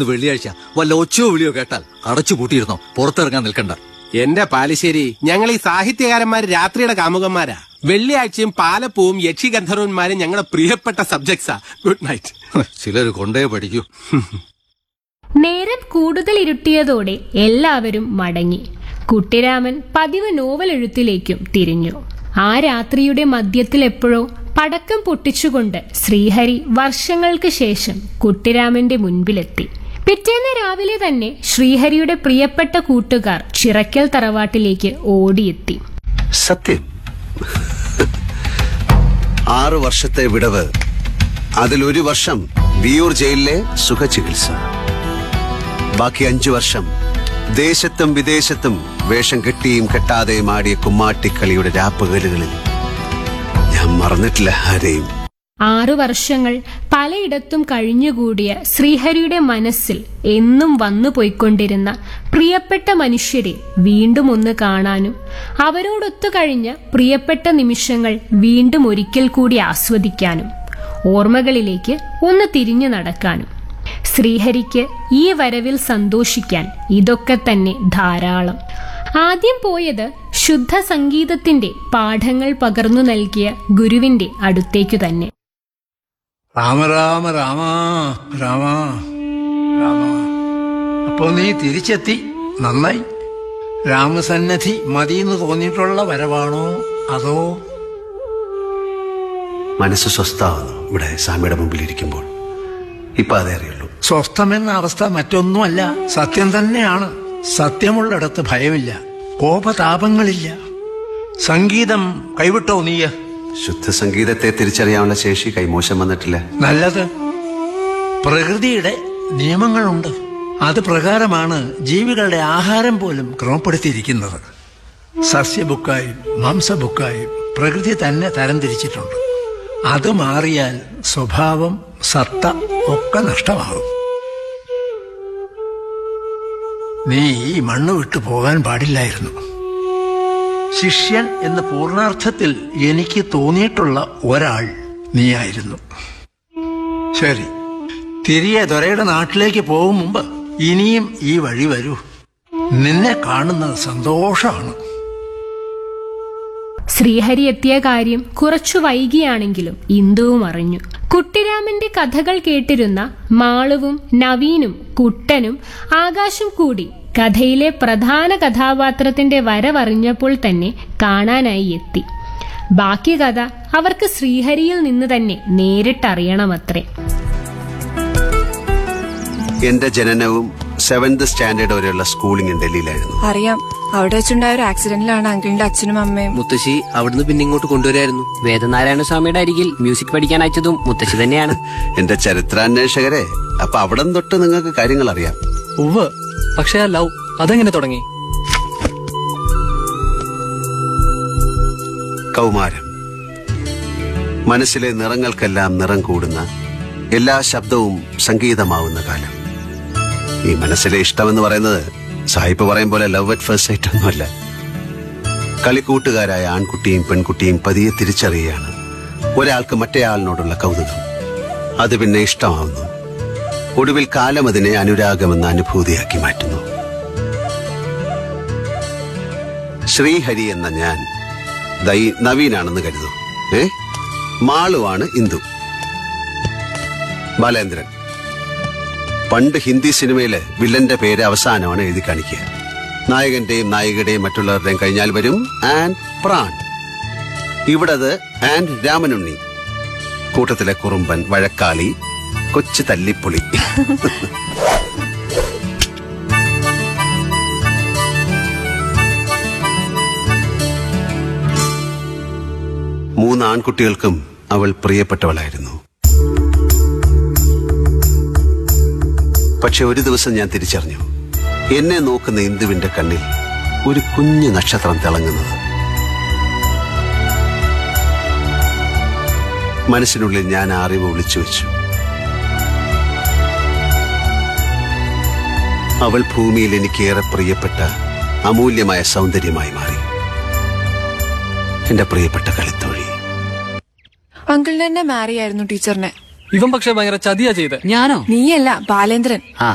വെള്ളിയാഴ്ച വല്ല ഒച്ചയോ വിളിയോ കേട്ടാൽ അടച്ചു പൂട്ടിയിരുന്നോ പുറത്തിറങ്ങാൻ നിൽക്കണ്ട എന്റെ പാലിശ്ശേരി ഞങ്ങൾ ഈ സാഹിത്യകാരന്മാർ രാത്രിയുടെ കാമുകന്മാരാ വെള്ളിയാഴ്ചയും പാലപ്പൂവും യക്ഷിഗന്ധർവന്മാരും ഞങ്ങളുടെ പ്രിയപ്പെട്ട സബ്ജക്ട്സാ ഗുഡ് നൈറ്റ് ചിലർ കൊണ്ടേ പഠിക്കൂ നേരം കൂടുതൽ ഇരുട്ടിയതോടെ എല്ലാവരും മടങ്ങി കുട്ടിരാമൻ പതിവ് നോവൽ എഴുത്തിലേക്കും തിരിഞ്ഞു ആ രാത്രിയുടെ മധ്യത്തിൽ എപ്പോഴോ പടക്കം പൊട്ടിച്ചുകൊണ്ട് ശ്രീഹരി വർഷങ്ങൾക്ക് ശേഷം കുട്ടിരാമന്റെ മുൻപിലെത്തി പിറ്റേന്ന് രാവിലെ തന്നെ ശ്രീഹരിയുടെ പ്രിയപ്പെട്ട കൂട്ടുകാർ ചിറക്കൽ തറവാട്ടിലേക്ക് ഓടിയെത്തി സത്യം ആറു വർഷത്തെ വിടവ് അതിലൊരു വർഷം വിയൂർ ജയിലിലെ സുഖചികിത്സ ബാക്കി അഞ്ചു വർഷം ദേശത്തും വിദേശത്തും വേഷം കെട്ടിയും കെട്ടാതെയും ആടിയ കുമ്മാട്ടിക്കളിയുടെ രാപ്പകലുകളിൽ ഞാൻ മറന്നിട്ടില്ല ആരെയും ആറു വർഷങ്ങൾ പലയിടത്തും കഴിഞ്ഞുകൂടിയ ശ്രീഹരിയുടെ മനസ്സിൽ എന്നും വന്നു പോയിക്കൊണ്ടിരുന്ന പ്രിയപ്പെട്ട മനുഷ്യരെ വീണ്ടും ഒന്ന് കാണാനും അവരോടൊത്തു കഴിഞ്ഞ പ്രിയപ്പെട്ട നിമിഷങ്ങൾ വീണ്ടും ഒരിക്കൽ കൂടി ആസ്വദിക്കാനും ഓർമ്മകളിലേക്ക് ഒന്ന് തിരിഞ്ഞു നടക്കാനും ശ്രീഹരിക്ക് ഈ വരവിൽ സന്തോഷിക്കാൻ ഇതൊക്കെ തന്നെ ധാരാളം ആദ്യം പോയത് ശുദ്ധ സംഗീതത്തിന്റെ പാഠങ്ങൾ പകർന്നു നൽകിയ ഗുരുവിന്റെ അടുത്തേക്കു തന്നെ രാമ രാമ രാമ രാമ രാമ അപ്പോ നീ തിരിച്ചെത്തി നന്നായി രാമസന്നദ്ധി മതിയെന്ന് തോന്നിയിട്ടുള്ള വരവാണോ അതോ മനസ്സ് സ്വസ്ഥാവുന്നു ഇവിടെ സ്വാമിയുടെ മുമ്പിൽ ഇരിക്കുമ്പോൾ ഇപ്പൊ അതേ അറിയുള്ളൂ സ്വസ്ഥമെന്ന അവസ്ഥ മറ്റൊന്നുമല്ല സത്യം തന്നെയാണ് സത്യമുള്ളിടത്ത് ഭയമില്ല കോപതാപങ്ങളില്ല സംഗീതം കൈവിട്ടോ നീയ ശുദ്ധ സംഗീതത്തെ തിരിച്ചറിയാനുള്ള ശേഷി കൈമോശം വന്നിട്ടില്ല നല്ലത് പ്രകൃതിയുടെ നിയമങ്ങളുണ്ട് അത് പ്രകാരമാണ് ജീവികളുടെ ആഹാരം പോലും ക്രമപ്പെടുത്തിയിരിക്കുന്നത് സസ്യബുക്കായും മാംസബുക്കായും പ്രകൃതി തന്നെ തരംതിരിച്ചിട്ടുണ്ട് അത് മാറിയാൽ സ്വഭാവം സത്ത ഒക്കെ നഷ്ടമാകും നീ ഈ മണ്ണ് വിട്ടു പോകാൻ പാടില്ലായിരുന്നു ശിഷ്യൻ എന്ന പൂർണാർത്ഥത്തിൽ എനിക്ക് തോന്നിയിട്ടുള്ള ഒരാൾ നീയായിരുന്നു ശരി തിരികെ ദൊരയുടെ നാട്ടിലേക്ക് പോകും മുമ്പ് ഇനിയും ഈ വഴി വരൂ നിന്നെ കാണുന്നത് സന്തോഷമാണ് ശ്രീഹരി എത്തിയ കാര്യം കുറച്ചു വൈകിയാണെങ്കിലും ഇന്ദുവും അറിഞ്ഞു കുട്ടിരാമന്റെ കഥകൾ കേട്ടിരുന്ന മാളുവും നവീനും കുട്ടനും ആകാശം കൂടി കഥയിലെ പ്രധാന കഥാപാത്രത്തിന്റെ വരവറിഞ്ഞപ്പോൾ തന്നെ കാണാനായി എത്തി ബാക്കി കഥ അവർക്ക് ശ്രീഹരിയിൽ നിന്ന് തന്നെ നേരിട്ടറിയണമത്രേ എന്റെ ജനനവും സെവന്ത് സ്റ്റാൻഡേർഡ് വരെയുള്ള സ്കൂളിംഗ് ഡൽഹിയിലായിരുന്നു അറിയാം അവിടെ വെച്ചുണ്ടായ ഒരു ആക്സിഡന്റിലാണ് അങ്കിളിന്റെ അച്ഛനും അമ്മയും മുത്തശ്ശി അവിടുന്ന് പിന്നെ ഇങ്ങോട്ട് കൊണ്ടുവരായിരുന്നു വേദനാരായണ സ്വാമിയുടെ അരികിൽ മ്യൂസിക് പഠിക്കാൻ അയച്ചതും മുത്തശ്ശി തന്നെയാണ് എന്റെ ചരിത്രാന്വേഷകരെ അപ്പൊ അവിടം തൊട്ട് നിങ്ങൾക്ക് കാര്യങ്ങൾ അറിയാം ഉവ്വ് പക്ഷേ ആ ലവ് അതെങ്ങനെ തുടങ്ങി കൗമാരം മനസ്സിലെ നിറങ്ങൾക്കെല്ലാം നിറം കൂടുന്ന എല്ലാ ശബ്ദവും സംഗീതമാവുന്ന കാലം ഈ മനസ്സിലെ ഇഷ്ടമെന്ന് പറയുന്നത് സായിപ്പ് പറയും പോലെ ലവ് അറ്റ് ഫസ്റ്റ് സൈറ്റ് ഒന്നുമല്ല കളിക്കൂട്ടുകാരായ ആൺകുട്ടിയും പെൺകുട്ടിയും പതിയെ തിരിച്ചറിയുകയാണ് ഒരാൾക്ക് മറ്റേയാളിനോടുള്ള കൗതുകം അത് പിന്നെ ഇഷ്ടമാവുന്നു ഒടുവിൽ കാലം അതിനെ അനുരാഗമെന്ന അനുഭൂതിയാക്കി മാറ്റുന്നു ശ്രീഹരി എന്ന ഞാൻ ദൈ നവീനാണെന്ന് കരുതൂ ഏ മാളുവാണ് ഇന്ദു ബാലേന്ദ്രൻ പണ്ട് ഹിന്ദി സിനിമയില് വില്ലന്റെ പേര് അവസാനമാണ് എഴുതി കാണിക്കുക നായകന്റെയും നായികയുടെയും മറ്റുള്ളവരുടെയും കഴിഞ്ഞാൽ വരും ആൻഡ് പ്രാൺ ഇവിടത് ആൻഡ് രാമനുണ്ണി കൂട്ടത്തിലെ കുറുമ്പൻ വഴക്കാളി കൊച്ചു തല്ലിപ്പൊളി മൂന്ന് ആൺകുട്ടികൾക്കും അവൾ പ്രിയപ്പെട്ടവളായിരുന്നു പക്ഷെ ഒരു ദിവസം ഞാൻ തിരിച്ചറിഞ്ഞു എന്നെ നോക്കുന്ന ഇന്ദുവിന്റെ കണ്ണിൽ ഒരു കുഞ്ഞു നക്ഷത്രം തിളങ്ങുന്നത് മനസ്സിനുള്ളിൽ ഞാൻ ആ അറിവ് ഒളിച്ചു വെച്ചു അവൾ ഭൂമിയിൽ എനിക്കേറെ പ്രിയപ്പെട്ട അമൂല്യമായ സൗന്ദര്യമായി മാറി എന്റെ പ്രിയപ്പെട്ട കളിത്തോഴി അങ്കിളിന് തന്നെ മാരി ആയിരുന്നു ടീച്ചറിനെ ഇവൻ പക്ഷെ ഭയങ്കര ചതിയാ ചെയ്ത് ഞാനോ നീയല്ല ബാലേന്ദ്രൻ